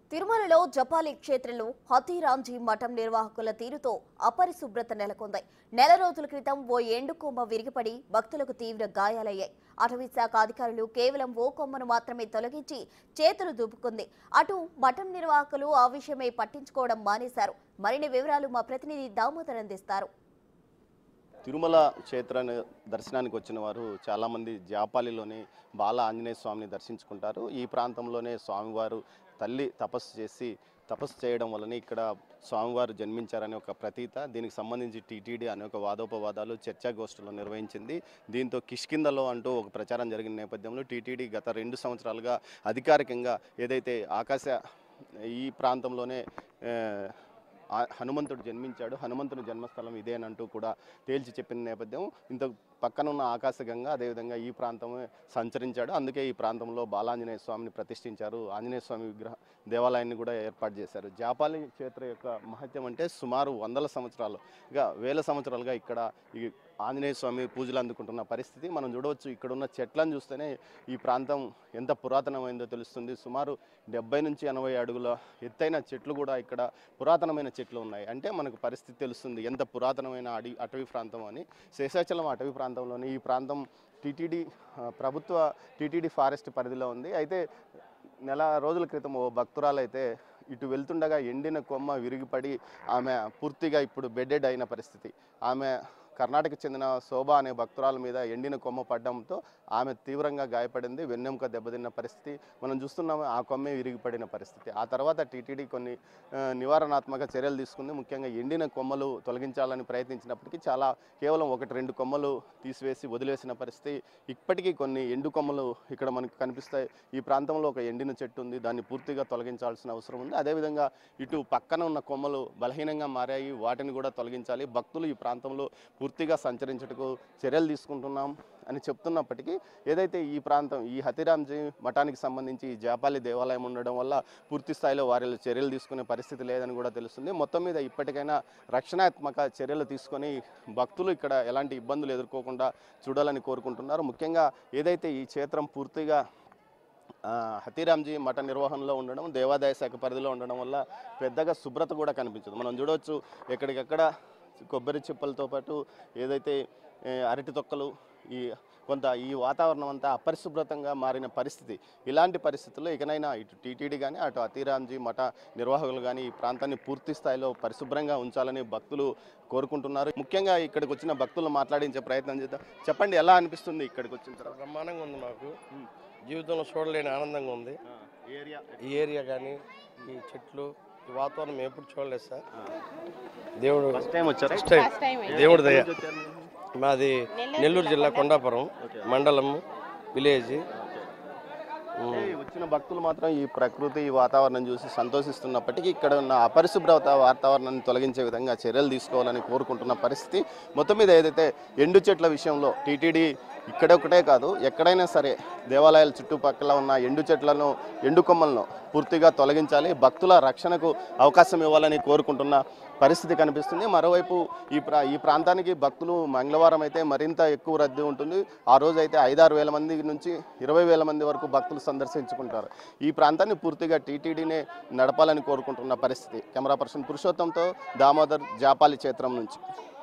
తిరుమలలో జపాలి క్షేత్రంలో హతీరాంజీ మఠం నిర్వాహకుల తీరుతో అపరిశుభ్రత నెలకొంది నెల రోజుల క్రితం ఓ ఎండు కొమ్మ విరిగిపడి భక్తులకు తీవ్ర గాయాలయ్యాయి అటవీ శాఖ అధికారులు కేవలం ఓ కొమ్మను మాత్రమే తొలగించి చేతులు దుబ్బుకుంది అటు మఠం నిర్వాహకులు ఆ విషయమై పట్టించుకోవడం మానేశారు మరిన్ని వివరాలు మా ప్రతినిధి దామోదర్ అందిస్తారు తిరుమల క్షేత్రాన్ని దర్శనానికి వచ్చిన వారు చాలామంది జాపాలిలోని బాల ఆంజనేయ స్వామిని దర్శించుకుంటారు ఈ ప్రాంతంలోనే స్వామివారు తల్లి తపస్సు చేసి తపస్సు చేయడం వలన ఇక్కడ స్వామివారు జన్మించారనే ఒక ప్రతీత దీనికి సంబంధించి టీటీడీ అనేక వాదోపవాదాలు చర్చాగోష్ఠులు నిర్వహించింది దీంతో కిష్కిందలో అంటూ ఒక ప్రచారం జరిగిన నేపథ్యంలో టీటీడీ గత రెండు సంవత్సరాలుగా అధికారికంగా ఏదైతే ఆకాశ ఈ ప్రాంతంలోనే ఆ, ఆ హనుమంతుడు జన్మించాడు హనుమంతుని జన్మస్థలం ఇదేనంటూ కూడా తేల్చి చెప్పిన నేపథ్యం ఇంత పక్కన ఉన్న ఆకాశగంగా అదేవిధంగా ఈ ప్రాంతమే సంచరించాడు అందుకే ఈ ప్రాంతంలో బాలాంజనేయ స్వామిని ప్రతిష్ఠించారు ఆంజనేయ స్వామి విగ్రహ దేవాలయాన్ని కూడా ఏర్పాటు చేశారు జాపాలి క్షేత్ర యొక్క మహత్యం అంటే సుమారు వందల సంవత్సరాలుగా వేల సంవత్సరాలుగా ఇక్కడ ఈ ఆంజనేయ స్వామి పూజలు అందుకుంటున్న పరిస్థితి మనం చూడవచ్చు ఇక్కడ ఉన్న చెట్లను చూస్తేనే ఈ ప్రాంతం ఎంత పురాతనమైందో తెలుస్తుంది సుమారు డెబ్బై నుంచి ఎనభై అడుగుల ఎత్తైన చెట్లు కూడా ఇక్కడ పురాతనమైన చెట్లు ఉన్నాయి అంటే మనకు పరిస్థితి తెలుస్తుంది ఎంత పురాతనమైన అడి అటవీ ప్రాంతం అని శేషాచలం అటవీ ప్రాంతంలోని ఈ ప్రాంతం టీటీడీ ఆ, ప్రభుత్వ టీటీడీ ఫారెస్ట్ పరిధిలో ఉంది అయితే నెల రోజుల క్రితం ఓ భక్తురాలైతే ఇటు వెళ్తుండగా ఎండిన కొమ్మ విరిగిపడి ఆమె పూర్తిగా ఇప్పుడు బెడెడ్ అయిన పరిస్థితి ఆమె కర్ణాటకకు చెందిన శోభ అనే భక్తురాల మీద ఎండిన కొమ్మ పడడంతో ఆమె తీవ్రంగా గాయపడింది వెన్నెముక దెబ్బతిన్న పరిస్థితి మనం చూస్తున్నాము ఆ కొమ్మే విరిగిపడిన పరిస్థితి ఆ తర్వాత టీటీడీ కొన్ని ఆ, నివారణాత్మక చర్యలు తీసుకుంది ముఖ్యంగా ఎండిన కొమ్మలు తొలగించాలని ప్రయత్నించినప్పటికీ చాలా కేవలం ఒకటి రెండు కొమ్మలు తీసివేసి వదిలేసిన పరిస్థితి ఇప్పటికీ కొన్ని ఎండు కొమ్మలు ఇక్కడ మనకు కనిపిస్తాయి ఈ ప్రాంతంలో ఒక ఎండిన చెట్టు ఉంది దాన్ని పూర్తిగా తొలగించాల్సిన అవసరం ఉంది అదేవిధంగా ఇటు పక్కన ఉన్న కొమ్మలు బలహీనంగా మారాయి వాటిని కూడా తొలగించాలి భక్తులు ఈ ప్రాంతంలో పూర్తిగా సంచరించుటకు చర్యలు తీసుకుంటున్నాం అని చెప్తున్నప్పటికీ ఏదైతే ఈ ప్రాంతం ఈ హతిరాంజీ మఠానికి సంబంధించి ఈ జాపాలి దేవాలయం ఉండడం వల్ల పూర్తి స్థాయిలో వారి చర్యలు తీసుకునే పరిస్థితి లేదని కూడా తెలుస్తుంది మొత్తం మీద ఇప్పటికైనా రక్షణాత్మక చర్యలు తీసుకొని భక్తులు ఇక్కడ ఎలాంటి ఇబ్బందులు ఎదుర్కోకుండా చూడాలని కోరుకుంటున్నారు ముఖ్యంగా ఏదైతే ఈ క్షేత్రం పూర్తిగా ఆ, హతీరాంజీ మఠ నిర్వహణలో ఉండడం దేవాదాయ శాఖ పరిధిలో ఉండడం వల్ల పెద్దగా శుభ్రత కూడా కనిపించదు మనం చూడవచ్చు ఎక్కడికక్కడ కొబ్బరి చిప్పలతో పాటు ఏదైతే ఏ, అరటి తొక్కలు ఈ కొంత ఈ వాతావరణం అంతా అపరిశుభ్రతంగా మారిన పరిస్థితి ఇలాంటి పరిస్థితుల్లో ఇకనైనా ఇటు టీటీడీ కానీ అటు అతీరాంజీ మఠ నిర్వాహకులు కానీ ఈ ప్రాంతాన్ని పూర్తి స్థాయిలో పరిశుభ్రంగా ఉంచాలని భక్తులు కోరుకుంటున్నారు ముఖ్యంగా ఇక్కడికి వచ్చిన భక్తులు మాట్లాడించే ప్రయత్నం చేద్దాం చెప్పండి ఎలా అనిపిస్తుంది ఇక్కడికి వచ్చిన తర్వాత బ్రహ్మాండంగా ఉంది మాకు జీవితంలో చూడలేని ఆనందంగా ఉంది ఏరియా ఈ ఏరియా కానీ ఈ చెట్లు ఈ వాతావరణం ఎప్పుడు చూడలేదు సార్ దేవుడు ఫస్ట్ టైం వచ్చారా ఫస్ట్ టైం దేవుడి దయ మాది నెల్లూరు జిల్లా కొండాపురం మండలం విలేజ్ అంటే వచ్చిన భక్తులు మాత్రం ఈ ప్రకృతి ఈ వాతావరణం చూసి సంతోషిస్తున్నప్పటికీ ఇక్కడ ఉన్న అపరిశుభ్రత వాతావరణాన్ని తొలగించే విధంగా చర్యలు తీసుకోవాలని కోరుకుంటున్న పరిస్థితి మొత్తం మీద ఏదైతే ఎండు చెట్ల విషయంలో టీటీడీ ఇక్కడ ఒకటే కాదు ఎక్కడైనా సరే దేవాలయాల చుట్టుపక్కల ఉన్న ఎండు చెట్లను ఎండు కొమ్మలను పూర్తిగా తొలగించాలి భక్తుల రక్షణకు అవకాశం ఇవ్వాలని కోరుకుంటున్న పరిస్థితి కనిపిస్తుంది మరోవైపు ఈ ప్రా ఈ ప్రాంతానికి భక్తులు మంగళవారం అయితే మరింత ఎక్కువ రద్దీ ఉంటుంది ఆ రోజు అయితే ఐదారు వేల మంది నుంచి ఇరవై వేల మంది వరకు భక్తులు సందర్శించుకుంటారు ఈ ప్రాంతాన్ని పూర్తిగా టీటీడీనే నడపాలని కోరుకుంటున్న పరిస్థితి కెమెరా పర్సన్ పురుషోత్తంతో దామోదర్ జాపాలి క్షేత్రం నుంచి